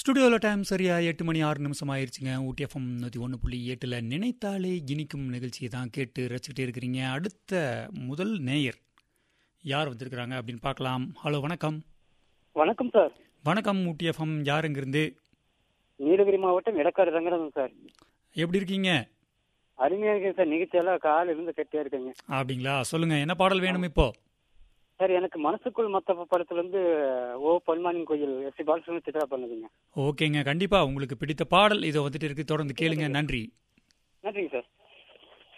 ஸ்டுடியோவில் டைம் சரியா எட்டு மணி ஆறு நிமிஷம் ஆயிருச்சுங்க ஊட்டி எஃப்எம் நூற்றி ஒன்று புள்ளி எட்டில் நினைத்தாலே இனிக்கும் நிகழ்ச்சியை தான் கேட்டு ரசிச்சுட்டே இருக்கிறீங்க அடுத்த முதல் நேயர் யார் வந்திருக்கிறாங்க அப்படின்னு பார்க்கலாம் ஹலோ வணக்கம் வணக்கம் சார் வணக்கம் ஊட்டி எஃப்எம் யார் இங்கிருந்து நீலகிரி மாவட்டம் எடக்காடு ரங்கநாதன் சார் எப்படி இருக்கீங்க அருமையா இருக்கு சார் நிகழ்ச்சியெல்லாம் காலையில இருந்து கட்டியா இருக்குங்க அப்படிங்களா சொல்லுங்க என்ன பாடல் வேணும் இப்போ சார் எனக்கு மனசுக்குள் மத்த படத்துல இருந்து ஓ பன்மானின் கோயில் எஸ் சி பாலசுமன் சித்ரா பண்ணுதுங்க ஓகேங்க கண்டிப்பா உங்களுக்கு பிடித்த பாடல் இதோ வந்துட்டு இருக்கு தொடர்ந்து கேளுங்க நன்றி நன்றிங்க சார்